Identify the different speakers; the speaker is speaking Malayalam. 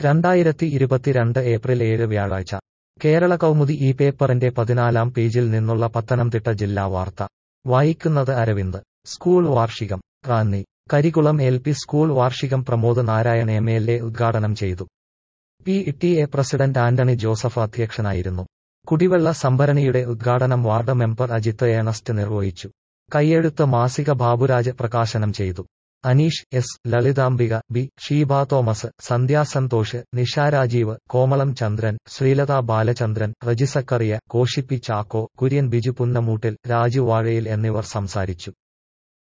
Speaker 1: രണ്ടായിരത്തി ഇരുപത്തിരണ്ട് ഏപ്രിൽ ഏഴ് വ്യാഴാഴ്ച കേരള കൗമുദി ഈ പേപ്പറിന്റെ പതിനാലാം പേജിൽ നിന്നുള്ള പത്തനംതിട്ട ജില്ലാ വാർത്ത വായിക്കുന്നത് അരവിന്ദ് സ്കൂൾ വാർഷികം Ranni Karikulam L P school വാർഷികം Pramod Narayan M L A ഉദ്ഘാടനം ചെയ്തു P T A president Antony Joseph അധ്യക്ഷനായിരുന്നു കുടിവെള്ള സംഭരണിയുടെ ഉദ്ഘാടനം വാർഡ് മെമ്പർ അജിത്ത് ഏണസ്റ്റ് നിർവഹിച്ചു കയ്യെഴുത്ത് മാസിക ബാബുരാജ് പ്രകാശനം ചെയ്തു അനീഷ് എസ് ലളിതാംബിക ബി ഷീബ തോമസ് സന്ധ്യ സന്തോഷ് നിഷ രാജീവ് കോമളം ചന്ദ്രൻ ശ്രീലത ബാലചന്ദ്രൻ റജിസക്കറിയ കോഷിപ്പി ചാക്കോ കുര്യൻ ബിജു പുന്നമൂട്ടിൽ രാജു വാഴയിൽ എന്നിവർ സംസാരിച്ചു